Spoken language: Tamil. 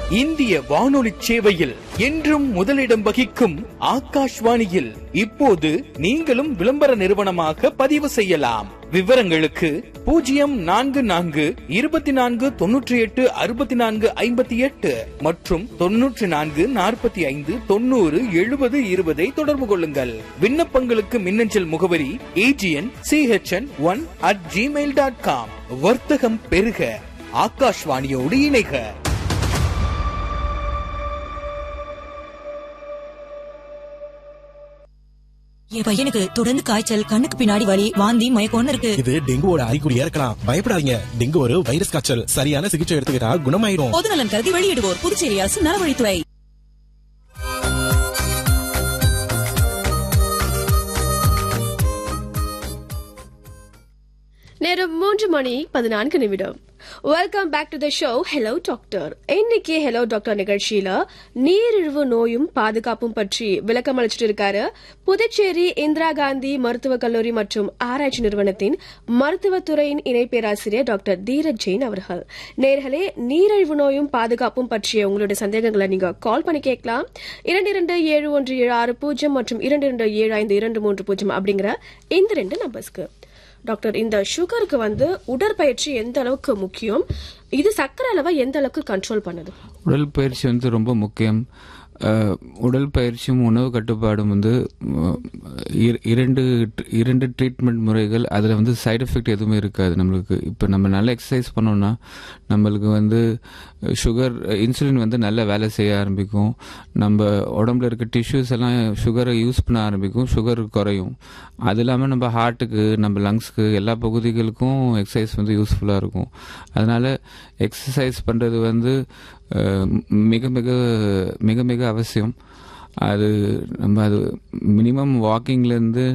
இந்திய வானொலி சேவையில் என்றும் முதலிடம் வகிக்கும் ஆகாஷ்வாணியில் இப்போது நீங்களும் விளம்பர நிறுவனமாக பதிவு செய்யலாம் விவரங்களுக்கு பூஜ்ஜியம் நான்கு நான்கு இருபத்தி நான்கு தொன்னூற்றி எட்டு அறுபத்தி நான்கு ஐம்பத்தி எட்டு மற்றும் தொன்னூற்றி நான்கு நாற்பத்தி ஐந்து தொண்ணூறு எழுபது இருபதை தொடர்பு கொள்ளுங்கள் விண்ணப்பங்களுக்கு மின்னஞ்சல் முகவரி AGN CHN one at Gmail dot com வர்த்தகம் பெருக ஆகாஷ்வாணியோடு இணைக என் பையனுக்கு தொடர்ந்து காய்ச்சல் கண்ணுக்கு பின்னாடி வலி வாந்தி மயக்கம்னு இருக்கு இது டெங்குவோட அறிகுறியா இருக்கலாம் பயப்படாதீங்க டெங்கு ஒரு வைரஸ் காய்ச்சல் சரியான சிகிச்சை எடுத்துக்கிட்டா குணமாயிடும் பொது நலன் கருதி வெளியிடுவோர் புதுச்சேரி அரசு நலவழித்துறை நேரம் மூன்று மணி பதினான்கு நிமிடம் welcome back to the show hello doctor இன்னைக்கு ஹலோ டாக்டர் நிகழ்ச்சியில நீரிழிவு நோயும் பாதுகாப்பும் பற்றி விளக்கம் அளிச்சிட்டு இருக்காரு புதுச்சேரி இந்திரா காந்தி மருத்துவக் கல்லூரி மற்றும் ஆராய்ச்சி நிறுவனத்தின் மருத்துவத்துறையின் இணை பேராசிரியர் டாக்டர் தீரஜ் ஜெயின் அவர்கள் நேர்களே நீரிழிவு நோயும் பாதுகாப்பும் பற்றிய உங்களுடைய சந்தேகங்களை நீங்க கால் பண்ணி கேட்கலாம் இரண்டு இரண்டு ஏழு ஒன்று ஏழு ஆறு பூஜ்ஜியம் மற்றும் இரண்டு இரண்டு ஏழு ஐந்து இரண்டு மூன்று பூஜ்ஜியம் அப்படிங்கிற இந்த ரெண்டு நம்பர்ஸ்க்கு டாக்டர் இந்த சுகருக்கு வந்து உடற்பயிற்சி எந்த அளவுக்கு முக்கியம் இது சர்க்கரை அளவை எந்த அளவுக்கு கண்ட்ரோல் பண்ணுது உடற்பயிற்சி வந்து ரொம்ப முக்கியம் அஹ், உடற்பயிற்சியும் உணவு கட்டுப்பாடும் வந்து உம், இர- இரண்டு இரண்டு ட்ரீட்மெண்ட் முறைகள் அதில் வந்து சைடு எஃபெக்ட் எதுவுமே இருக்காது நம்மளுக்கு இப்போ நம்ம நல்லா எக்ஸசைஸ் பண்ணோம்னா நம்மளுக்கு வந்து சுகர் இன்சுலின் வந்து நல்லா வேலை செய்ய ஆரம்பிக்கும் நம்ம உடம்புல இருக்க டிஷ்யூஸ் எல்லாம் சுகரை யூஸ் பண்ண ஆரம்பிக்கும் சுகர் குறையும் அது இல்லாமல் நம்ம ஹார்ட்டுக்கு நம்ம லங்ஸ்க்கு எல்லா பகுதிகளுக்கும் எக்ஸசைஸ் வந்து யூஸ்ஃபுல்லாக இருக்கும் அதனால் எக்ஸசைஸ் பண்ணுறது வந்து அஹ், மிக மிக மிக மிக அவசியம் அது நம்ம அது மினிமம் வாக்கிங்லேருந்து